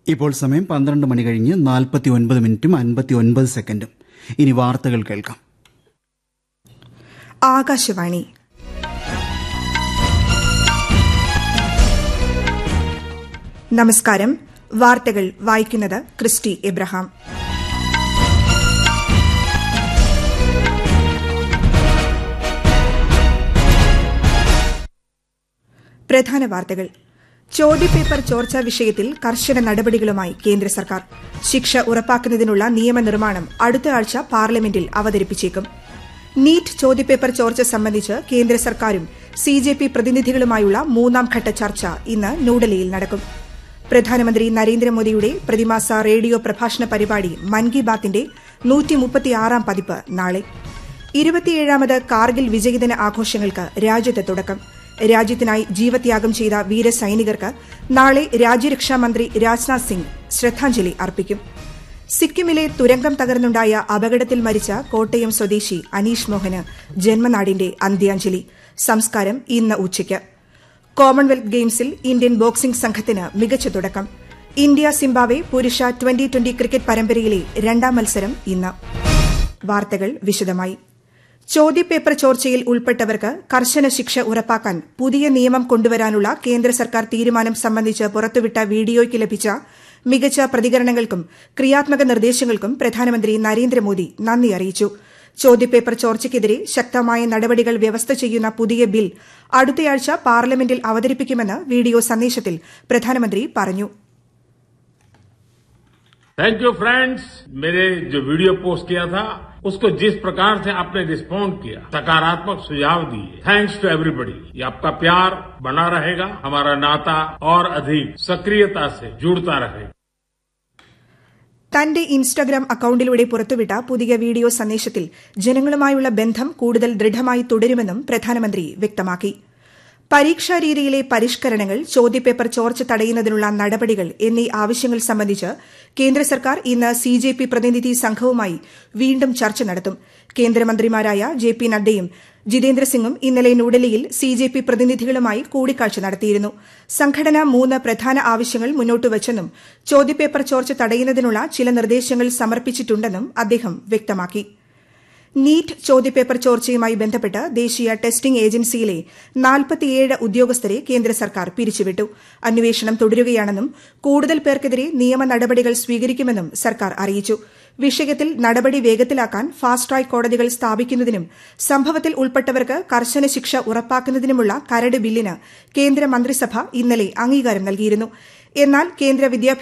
ഇപ്പോൾ സമയം പന്ത്രണ്ട് മണി കഴിഞ്ഞ് നാൽപ്പത്തി ഒൻപത് മിനിറ്റും അൻപത്തി ഒൻപത് സെക്കൻഡും ഇനി വാർത്തകൾ കേൾക്കാം ആകാശവാണി നമസ്കാരം വാർത്തകൾ വായിക്കുന്നത് ക്രിസ്റ്റി എബ്രഹാം പ്രധാന വാർത്തകൾ ചോദ്യപേപ്പർ ചോർച്ചാ വിഷയത്തിൽ കർശന നടപടികളുമായി കേന്ദ്ര സർക്കാർ ശിക്ഷ ഉറപ്പാക്കുന്നതിനുള്ള നിയമനിർമ്മാണം അടുത്ത ആഴ്ച പാർലമെന്റിൽ അവതരിപ്പിച്ചേക്കും നീറ്റ് ചോദ്യപേപ്പർ ചോർച്ച സംബന്ധിച്ച് കേന്ദ്ര സർക്കാരും സി ജെ പി പ്രതിനിധികളുമായുള്ള മൂന്നാം ഘട്ട ചർച്ച ഇന്ന് ന്യൂഡൽഹിയിൽ നടക്കും പ്രധാനമന്ത്രി നരേന്ദ്രമോദിയുടെ പ്രതിമാസ റേഡിയോ പ്രഭാഷണ പരിപാടി മൻ കി ബാത്തിന്റെ നൂറ്റിമുപ്പത്തിയാറാം പതിപ്പ് നാളെ ഇരുപത്തിയേഴാമത് കാർഗിൽ വിജയദിന ആഘോഷങ്ങൾക്ക് രാജ്യത്ത് തുടക്കം രാജ്യത്തിനായി ജീവത്യാഗം ചെയ്ത വീരസൈനികർക്ക് നാളെ രാജ്യരക്ഷാമന്ത്രി രാജ്നാഥ് സിംഗ് ശ്രദ്ധാഞ്ജലി അർപ്പിക്കും സിക്കിമിലെ തുരങ്കം തകർന്നുണ്ടായ അപകടത്തിൽ മരിച്ച കോട്ടയം സ്വദേശി അനീഷ് മോഹന് ജന്മനാടിന്റെ അന്ത്യാഞ്ജലി സംസ്കാരം ഇന്ന് ഉച്ചയ്ക്ക് കോമൺവെൽത്ത് ഗെയിംസിൽ ഇന്ത്യൻ ബോക്സിംഗ് സംഘത്തിന് മികച്ച തുടക്കം ഇന്ത്യ സിംബാബ്വെ പുരുഷ ട്വന്റി ട്വന്റി ക്രിക്കറ്റ് പരമ്പരയിലെ രണ്ടാം മത്സരം ഇന്ന് വാർത്തകൾ വിശദമായി ചോദ്യപേപ്പർ ചോർച്ചയിൽ ഉൾപ്പെട്ടവർക്ക് കർശന ശിക്ഷ ഉറപ്പാക്കാൻ പുതിയ നിയമം കൊണ്ടുവരാനുള്ള കേന്ദ്ര സർക്കാർ തീരുമാനം സംബന്ധിച്ച് പുറത്തുവിട്ട വീഡിയോയ്ക്ക് ലഭിച്ച മികച്ച പ്രതികരണങ്ങൾക്കും ക്രിയാത്മക നിർദ്ദേശങ്ങൾക്കും പ്രധാനമന്ത്രി നരേന്ദ്രമോദി നന്ദി അറിയിച്ചു ചോദ്യപേപ്പർ ചോർച്ചയ്ക്കെതിരെ ശക്തമായ നടപടികൾ വ്യവസ്ഥ ചെയ്യുന്ന പുതിയ ബിൽ അടുത്തയാഴ്ച പാർലമെന്റിൽ അവതരിപ്പിക്കുമെന്ന് വീഡിയോ സന്ദേശത്തിൽ പ്രധാനമന്ത്രി പറഞ്ഞു थैंक यू फ्रेंड्स मेरे जो वीडियो पोस्ट किया था उसको जिस प्रकार से आपने रिस्पॉन्ड किया सकारात्मक सुझाव दिए थैंक्स टू एवरीबडी ये आपका प्यार बना रहेगा हमारा नाता और अधिक सक्रियता से जुड़ता रहेगा തന്റെ ഇൻസ്റ്റഗ്രാം അക്കൌണ്ടിലൂടെ പുറത്തുവിട്ട പുതിയ വീഡിയോ സന്ദേശത്തിൽ ജനങ്ങളുമായുള്ള ബന്ധം കൂടുതൽ ദൃഢമായി തുടരുമെന്നും പ്രധാനമന്ത്രി വ്യക്തമാക്കി പരീക്ഷാ രീതിയിലെ പരിഷ്കരണങ്ങൾ ചോദ്യപേപ്പർ ചോർച്ച തടയുന്നതിനുള്ള നടപടികൾ എന്നീ ആവശ്യങ്ങൾ സംബന്ധിച്ച് കേന്ദ്ര സർക്കാർ ഇന്ന് സി ജെ പി പ്രതിനിധി സംഘവുമായി വീണ്ടും ചർച്ച നടത്തും കേന്ദ്രമന്ത്രിമാരായ ജെ പി നദ്ദയും ജിതേന്ദ്ര സിംഗും ഇന്നലെ ന്യൂഡൽഹിയിൽ സി ജെ പി പ്രതിനിധികളുമായി കൂടിക്കാഴ്ച നടത്തിയിരുന്നു സംഘടന മൂന്ന് പ്രധാന ആവശ്യങ്ങൾ മുന്നോട്ടുവച്ചെന്നും ചോദ്യപേപ്പർ ചോർച്ച തടയുന്നതിനുള്ള ചില നിർദ്ദേശങ്ങൾ സമർപ്പിച്ചിട്ടുണ്ടെന്നും അദ്ദേഹം വ്യക്തമാക്കി നീറ്റ് ചോദ്യപേപ്പർ ചോർച്ചയുമായി ബന്ധപ്പെട്ട് ദേശീയ ടെസ്റ്റിംഗ് ഏജൻസിയിലെ നാൽപ്പത്തിയേഴ് ഉദ്യോഗസ്ഥരെ കേന്ദ്ര സർക്കാർ പിരിച്ചുവിട്ടു അന്വേഷണം തുടരുകയാണെന്നും കൂടുതൽ പേർക്കെതിരെ നിയമ നടപടികൾ സ്വീകരിക്കുമെന്നും സർക്കാർ അറിയിച്ചു വിഷയത്തിൽ നടപടി വേഗത്തിലാക്കാൻ ഫാസ്റ്റ് ട്രാക്ക് കോടതികൾ സ്ഥാപിക്കുന്നതിനും സംഭവത്തിൽ ഉൾപ്പെട്ടവർക്ക് കർശന ശിക്ഷ ഉറപ്പാക്കുന്നതിനുമുള്ള കരട് ബില്ലിന് കേന്ദ്ര മന്ത്രിസഭ ഇന്നലെ അംഗീകാരം നൽകിയിരുന്നു എന്നാൽ കേന്ദ്ര വിദ്യാഭ്യാസ